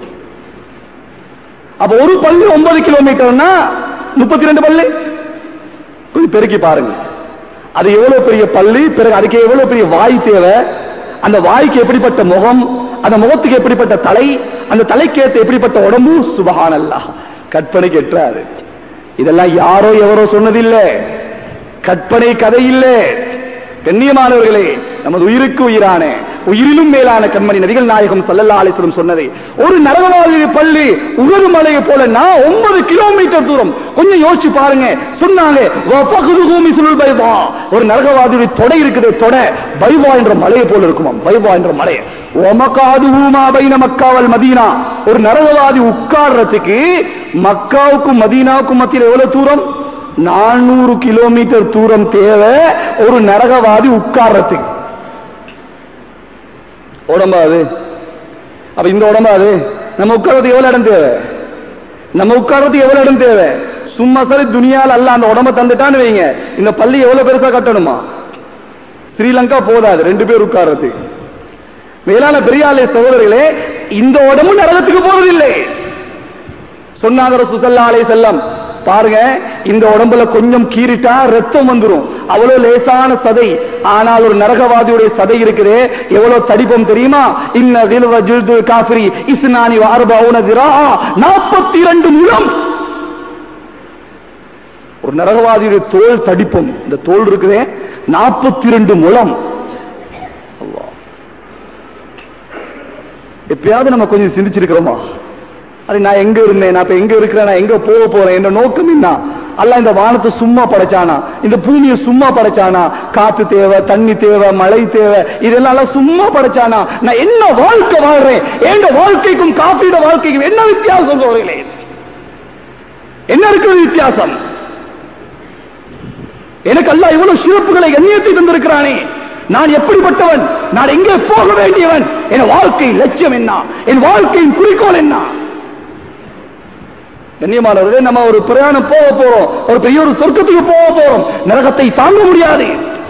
அப்ப ஒரு பள்ளி ஒன்பது கிலோமீட்டர்னா முப்பத்தி ரெண்டு பள்ளி கொஞ்சம் பெருக்கி பாருங்க அது எவ்வளவு பெரிய பள்ளி பிறகு அதுக்கு எவ்வளவு பெரிய வாய் தேவை அந்த வாய்க்கு எப்படிப்பட்ட முகம் அந்த முகத்துக்கு எப்படிப்பட்ட தலை அந்த தலைக்கு ஏத்த எப்படிப்பட்ட உடம்பு சுபஹானல்லா கற்பனைக்கு எட்டாது இதெல்லாம் யாரோ எவரோ சொன்னதில்லை கற்பனை கதை இல்லை கண்ணியமானவர்களே நமது உயிருக்கு உயிரான உயிரிலும் மேலான கண்மணி நபிகள் நாயகம் சல்லல்லா அலிஸ்லம் சொன்னதை ஒரு நரகவாதி பள்ளி உகது மலையை போல நான் ஒன்பது கிலோமீட்டர் தூரம் கொஞ்சம் யோசிச்சு பாருங்க சொன்னாங்க "வஃபகுது பூமி சுருள் பைபா." ஒரு நரகவாதியுடைய தொடை இருக்குது தொடை பைபா என்ற மலையை போல இருக்குமாம் பைபா என்ற மலை ஒமக்காது ஊமா பைன மக்காவல் மதீனா ஒரு நரகவாதி உட்கார்றதுக்கு மக்காவுக்கும் மதீனாவுக்கும் மத்தியில் எவ்வளவு தூரம் நானூறு கிலோமீட்டர் தூரம் தேவை ஒரு நரகவாதி உட்கார்றதுக்கு உடம்பா அது அப்ப இந்த உடம்பா அது நம்ம உட்கார்றதுக்கு எவ்வளவு இடம் தேவை நம்ம உட்கார்றதுக்கு எவ்வளவு இடம் தேவை சும்மா சரி துணியால் அல்ல அந்த உடம்ப தந்துட்டான்னு வைங்க இந்த பள்ளி எவ்வளவு பெருசா கட்டணுமா ஸ்ரீலங்கா போதாது ரெண்டு பேர் உட்கார்றதுக்கு மேலான பெரியாலே சகோதரர்களே இந்த உடம்பு நரகத்துக்கு போவதில்லை சொன்னாங்க ரசூலுல்லாஹி அலைஹி செல்லம் பாருங்க இந்த உடம்புல கொஞ்சம் கீறிட்டா ரத்தம் வந்துரும் அவ்வளவு லேசான சதை ஆனால் ஒரு நரகவாதியுடைய சதை இருக்குது எவ்வளவு தடிப்பம் தெரியுமா இன்ன வில்வ ஜில்து காஃபிரி இஸ்னானி வார்பவுன திரா நாற்பத்தி இரண்டு முழம் ஒரு நரகவாதியுடைய தோல் தடிப்பம் இந்த தோல் இருக்குதே நாற்பத்தி இரண்டு முழம் அல்லாஹ். எப்பயாவது நம்ம கொஞ்சம் சிந்திச்சிருக்கிறோமா அது நான் எங்க இருந்தேன் நான் இப்ப எங்க இருக்கிறேன் நான் எங்க போக போறேன் என்ற நோக்கம் என்ன அல்ல இந்த வானத்தை சும்மா படைச்சானா இந்த பூமியை சும்மா படைச்சானா காத்து தேவை தண்ணி தேவை மழை தேவை இதெல்லாம் எல்லாம் சும்மா படைச்சானா நான் என்ன வாழ்க்கை வாழ்றேன் எங்க வாழ்க்கைக்கும் காப்பீட வாழ்க்கைக்கும் என்ன வித்தியாசம் சொல்றீங்களே என்ன இருக்குது வித்தியாசம் எனக்கு அல்லாஹ் இவ்வளவு சிறப்புகளை கண்ணியத்தை தந்திருக்கிறானே நான் எப்படிப்பட்டவன் நான் எங்கே போக வேண்டியவன் என் வாழ்க்கை லட்சியம் என்ன என் வாழ்க்கையின் குறிக்கோள் என்ன கண்ணியமானவர்களே நம்ம ஒரு பிரயாணம் போக போறோம் ஒரு பெரிய ஒரு சொர்க்கத்துக்கு போக போறோம் நரகத்தை தாங்க முடியாது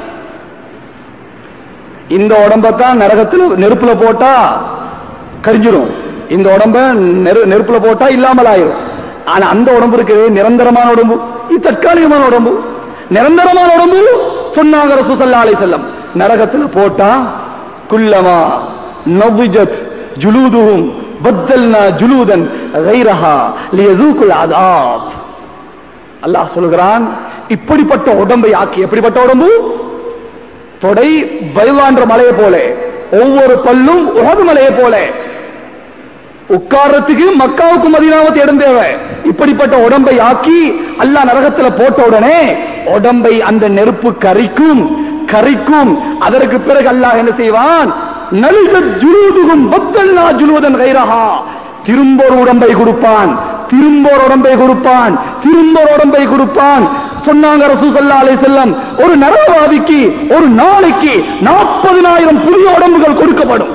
இந்த உடம்பத்தான் நரகத்துல நெருப்புல போட்டா கரிஞ்சிரும் இந்த உடம்ப நெரு- நெருப்புல போட்டா இல்லாமல் ஆயிரும் ஆனா அந்த உடம்பு இருக்குது நிரந்தரமான உடம்பு இது தற்காலிகமான உடம்பு நிரந்தரமான உடம்பு சொன்னாங்க ரசூசல்லா அலைஹி செல்லம் நரகத்துல போட்டா குல்லமா நவ்விஜத் ஜுலூதுஹும் பத்தல்னா ஜுலூதன் கைரஹா லியதூக்குல் அதாப் அல்லாஹ் சொல்கிறான் இப்படிப்பட்ட உடம்பை ஆக்கி எப்படிப்பட்ட உடம்பு தொடை பைவான்ற மலையை போல ஒவ்வொரு பல்லும் உகது மலையை போல உட்கார்றதுக்கு மக்காவுக்கு மதினாவுக்கு இடம் தேவை இப்படிப்பட்ட உடம்பை ஆக்கி அல்லாஹ் நரகத்துல போட்ட உடனே உடம்பை அந்த நெருப்பு கரிக்கும் கரிக்கும் அதற்கு பிறகு அல்லாஹ் என்ன செய்வான் நலிக ஜுலூதுகும் பத்தல்லா ஜுலூதன் கைரஹா திரும்ப ஒரு உடம்பை கொடுப்பான் திரும்ப ஒரு உடம்பை கொடுப்பான் திரும்ப ஒரு உடம்பை கொடுப்பான் சொன்னாங்க ரசூசல்லா அலைஹி செல்லம் ஒரு நரகவாதிக்கு ஒரு நாளைக்கு நாற்பதினாயிரம் புதிய உடம்புகள் கொடுக்கப்படும்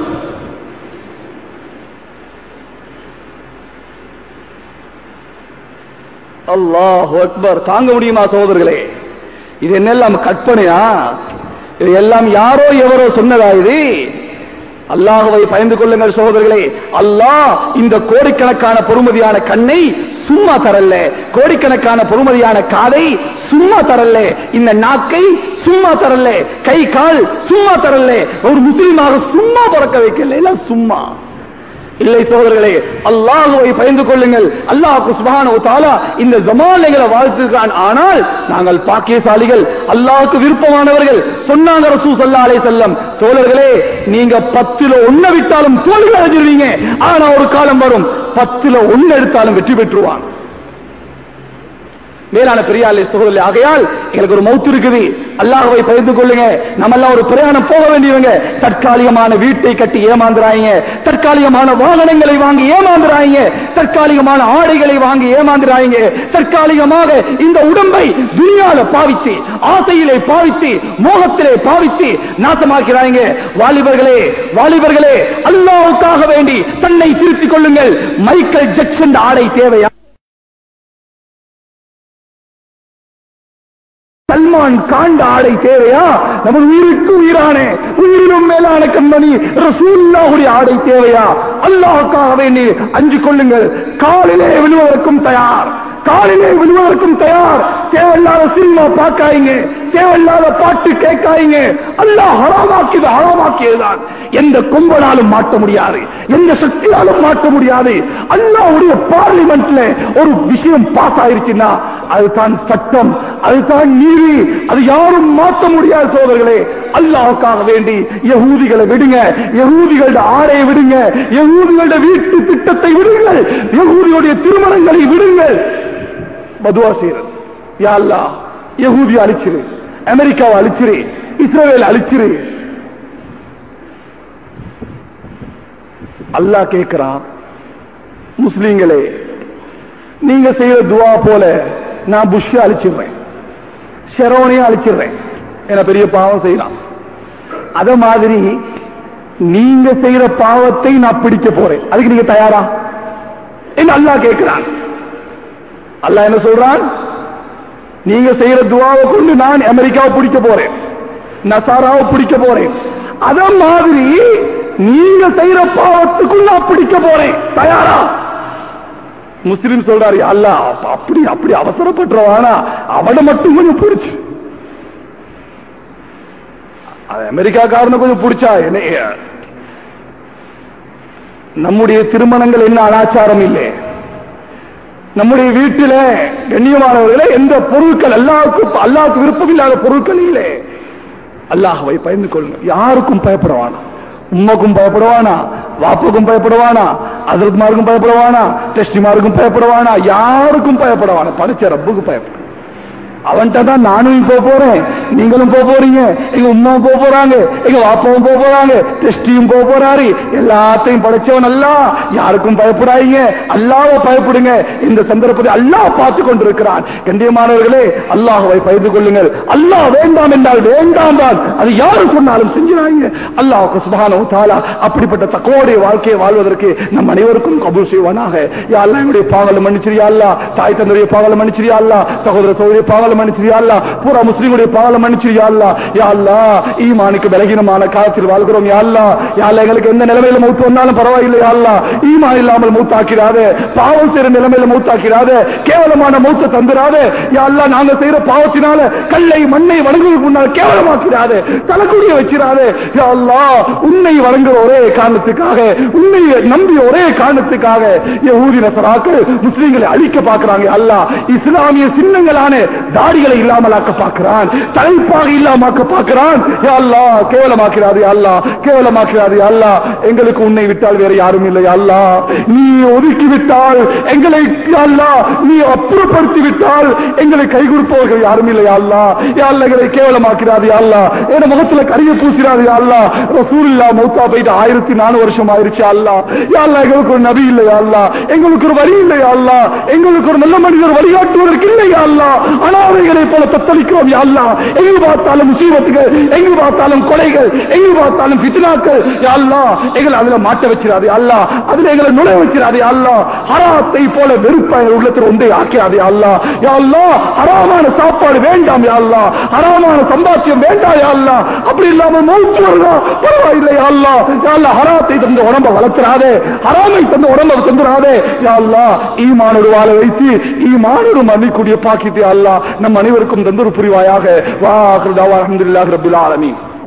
அல்லாஹ் அக்பர் தாங்க முடியுமா சகோதரர்களே இது என்னெல்லாம் கற்பனையா இது எல்லாம் யாரோ எவரோ சொன்னதா இது அல்லாஹுவை பயந்து கொள்ளுங்கள் சகோதரர்களே அல்லாஹ் இந்த கோடிக்கணக்கான பொறுமதியான கண்ணை சும்மா தரல கோடிக்கணக்கான பொறுமதியான காதை சும்மா தரல இந்த நாக்கை சும்மா தரல கை கால் சும்மா தரல ஒரு முஸ்லீமாக சும்மா பிறக்க வைக்கல எல்லாம் சும்மா இல்லை சோதர்களே அல்லாஹுவை பயந்து கொள்ளுங்கள் அல்லாஹு சுபஹானஹு தஆலா இந்த ஜமானைகளை வாழ்த்துகிறான் ஆனால் நாங்கள் பாக்கியசாலிகள் அல்லாஹ்வுக்கு விருப்பமானவர்கள் சொன்னாங்க ரசூல் ஸல்லல்லாஹு அலைஹி வஸல்லம் தோழர்களே நீங்க பத்துல ஒண்ண விட்டாலும் தோல்வி அடைஞ்சிருவீங்க ஆனா ஒரு காலம் வரும் பத்துல ஒண்ணு எடுத்தாலும் வெற்றி பெற்றுவான் மேலான பெரியாலே சகோதரி ஆகையால் எங்களுக்கு ஒரு மௌத்து இருக்குது அல்லாஹ்வை பயந்து கொள்ளுங்க நம்ம எல்லாம் ஒரு பிரயாணம் போக வேண்டியவங்க தற்காலிகமான வீட்டை கட்டி ஏமாந்துறாங்க தற்காலிகமான வாகனங்களை வாங்கி ஏமாந்துறாங்க தற்காலிகமான ஆடைகளை வாங்கி ஏமாந்துறாங்க தற்காலிகமாக இந்த உடம்பை துனியால பாவித்து ஆசையிலே பாவித்து மோகத்திலே பாவித்து நாசமாக்கிறாங்க வாலிபர்களே வாலிபர்களே அல்லாஹ்வுக்காக வேண்டி தன்னை திருத்திக் கொள்ளுங்கள் மைக்கேல் ஜெக்சன் ஆடை தேவையா சல்மான் காண்ட ஆடை தேவையா நம்ம உயிருக்கு உயிரான உயிரிலும் மேலான கண்மணி ரசூல்லாவுடைய ஆடை தேவையா அல்லாஹ்வுக்காக வேண்டி அஞ்சு கொள்ளுங்கள் காலிலே விழுவதற்கும் தயார் காலிலே விழுவதற்கும் தயார் தேவையில்லாத சினிமா பார்க்காதீங்க தேவையில்லாத பாட்டு கேட்காதீங்க அல்லாஹ் ஹராமாக்கியது ஹராமாக்கியதுதான் எந்த கொம்பனாலும் மாட்ட முடியாது எந்த சக்தியாலும் மாட்ட முடியாது அல்லாஹ்வுடைய பார்லிமெண்ட்ல ஒரு விஷயம் பாஸ் ஆயிருச்சுன்னா அதுதான் சட்டம் அதுதான் நீதி அது யாரும் மாற்ற முடியாது சோதர்களே அல்லாஹ்வுக்காக வேண்டி யகூதிகளை விடுங்க யகூதிகளோட ஆடையை விடுங்க யகூதிகளோட வீட்டு திட்டத்தை விடுங்கள் யகூதியுடைய திருமணங்களை விடுங்கள் மதுவா செய்யறது யா அல்லாஹ் யகூதி அழிச்சிரு அமெரிக்காவை அழிச்சிரு இஸ்ரேல் அழிச்சிரு அல்லாஹ் கேட்கிறான் முஸ்லீம்களே நீங்க செய்யற துவா போல நான் புஷ் அழிச்சிடுறேன் ஷெரோனையும் அழிச்சிடுறேன் என்ன பெரிய பாவம் செய்யலாம் அத மாதிரி நீங்க செய்யற பாவத்தை நான் பிடிக்க போறேன் அதுக்கு நீங்க தயாரா என்ன அல்லாஹ் கேட்கிறான் அல்லாஹ் என்ன சொல்றான் நீங்க செய்யற துவாவை கொண்டு நான் அமெரிக்காவை பிடிக்க போறேன் நசாராவை பிடிக்க போறேன் அத மாதிரி நீங்க செய்யற பாவத்துக்குள் நான் பிடிக்க போறேன் தயாரா முஸ்லிம் சொல்றாரு அல்ல அப்படி அப்படி அவசரப்பட்டுறவானா அவனை மட்டும் கொஞ்சம் பிடிச்சு அது அமெரிக்காக்காரனை கொஞ்சம் பிடிச்சா என்ன நம்முடைய திருமணங்கள் என்ன அனாச்சாரம் இல்லை நம்முடைய வீட்டில கண்ணியமானவர்களே எந்த பொருட்கள் அல்லாவுக்கு அல்லாவுக்கு விருப்பம் இல்லாத பொருட்கள் இல்லை அல்லாஹ்வை பயந்து கொள்ளுங்க யாருக்கும் பயப்படவானா உம்மக்கும் பயப்படவானா வாப்புக்கும் பயப்படவானா அதற்குமாருக்கும் பயப்படவானா டெஸ்டிமாருக்கும் பயப்படவானா யாருக்கும் பயப்படவானா படிச்ச ரப்புக்கு பயப்பட அவன்கிட்ட தான் நானும் போக போறேன் நீங்களும் போக போறீங்க எங்க உமாவும் போக போறாங்க எங்க வாப்பாவும் போக போறாங்க டெஸ்டியும் போக போறாரு எல்லாத்தையும் படைச்சவன் அல்ல யாருக்கும் பயப்படாதீங்க அல்லாஹ்வை பயப்படுங்க இந்த சந்தர்ப்பத்தை அல்லாஹ் பார்த்து கொண்டிருக்கிறான் கண்டியமானவர்களே அல்லாஹ்வை பயந்து கொள்ளுங்கள் அல்லாஹ் வேண்டாம் என்றால் வேண்டாம் தான் அது யாரு சொன்னாலும் செஞ்சிடாங்க அல்லாஹ் சுபஹானஹு தஆலா அப்படிப்பட்ட தக்கோடைய வாழ்க்கையை வாழ்வதற்கு நம் அனைவருக்கும் கபூல் செய்வானாக யா அல்லாஹ் என்னுடைய பாவங்களை மன்னிச்சிரியா அல்லாஹ் தாய் தந்தைய பாவங்களை மன்னிச்சிரியா அல்லாஹ் சகோதர சகோதரிய பாவங்களை மன்னிச்சிரியா அல்லாஹ் பூரா முஸ்லிமுடைய பாவங்களை மன்னிச்சிரியா அல்லாஹ் யா அல்லாஹ் ஈமானுக்கு பலகீனமான காலத்தில் வாழ்கிறோம் யா அல்லாஹ் யா அல்லாஹ் எங்களுக்கு எந்த நிலைமையில மௌத்து வந்தாலும் பரவாயில்லை யா அல்லாஹ் ஈமான் இல்லாமல் மௌத்தாக்கிறாதே பாவம் செய்யற நிலைமையில மௌத்தாக்கிறாதே கேவலமான மௌத்த தந்துராதே யா அல்லாஹ் நாங்க செய்யற பாவத்தினால கல்லை மண்ணை வணங்குவதற்கு முன்னால் கேவலமாக்கிறாதே தலைக்குடிய வச்சிடாதே யா அல்லாஹ் உன்னை வணங்குற ஒரே காரணத்துக்காக உன்னை நம்பி ஒரே காரணத்துக்காக யஹூதி நசராக்கள் முஸ்லிம்களை அழிக்க பார்க்கறாங்க யா அல்லாஹ் இஸ்லாமிய சின்னங்களான தாடிகளை இல்லாமலாக்க பார்க்கிறான் தலைப்பாக இல்லாமக்க பார்க்கிறான் யா அல்லாஹ் கேவலமாக்கிறாது யா அல்லாஹ் கேவலமாக்கிறாது யா அல்லாஹ் எங்களுக்கு உன்னை விட்டால் வேற யாரும் இல்லை யா அல்லாஹ் நீ ஒதுக்கி விட்டால் எங்களை யா அல்லாஹ் நீ அப்புறப்படுத்தி விட்டால் எங்களை கை கொடுப்பவர்கள் யாரும் இல்லை யா அல்லாஹ் யா அல்லாஹ் எங்களை கேவலமாக்கிறாது யா அல்லாஹ் என் முகத்துல கரிய பூசிறாது யா அல்லாஹ் ரசூலுல்லா மௌத்தா போயிட்டு ஆயிரத்தி நாலு வருஷம் ஆயிருச்சு யா அல்லாஹ் யா அல்லாஹ் எங்களுக்கு ஒரு நபி இல்லை யா அல்லாஹ் எங்களுக்கு ஒரு வழி இல்லை யா அல்லாஹ் எங்களுக்கு ஒரு நல்ல மனிதர் வழிகாட்டுவதற்கு இல்லை யா அல்லாஹ் ஆனா அனாதைகளை போல தத்தளிக்கிறோம் யா அல்லாஹ் எங்கு பார்த்தாலும் முசீபத்துகள் எங்கு பார்த்தாலும் கொலைகள் எங்கு பார்த்தாலும் பித்னாக்கள் யா அல்லாஹ் எங்களை அதுல மாட்ட வச்சிடாதே அல்லாஹ் அதுல எங்களை நுழைய வச்சிடாதே அல்லாஹ் ஹராத்தை போல வெறுப்பா எங்கள் உள்ளத்தில் ஒன்றை ஆக்கிடாதே அல்லாஹ் யா அல்லாஹ் ஹராமான சாப்பாடு வேண்டாம் யா அல்லாஹ் ஹராமான சம்பாத்தியம் வேண்டாம் யா அல்லாஹ் அப்படி இல்லாம மூச்சு வருதா பரவாயில்லை யா அல்லாஹ் யா அல்லாஹ் ஹராத்தை தந்து உடம்ப வளர்த்துறாதே ஹராமை தந்து உடம்ப தந்துடாதே யா அல்லாஹ் ஈமானோடு வாழ வைத்து ஈமானோடு மன்னிக்கூடிய பாக்கிட்டு அல்லாஹ் நம் அனைவருக்கும் தந்தொரு புரிவாயாக வா அல்ஹம்துலில்லாஹி ரப்பில் ஆலமீன்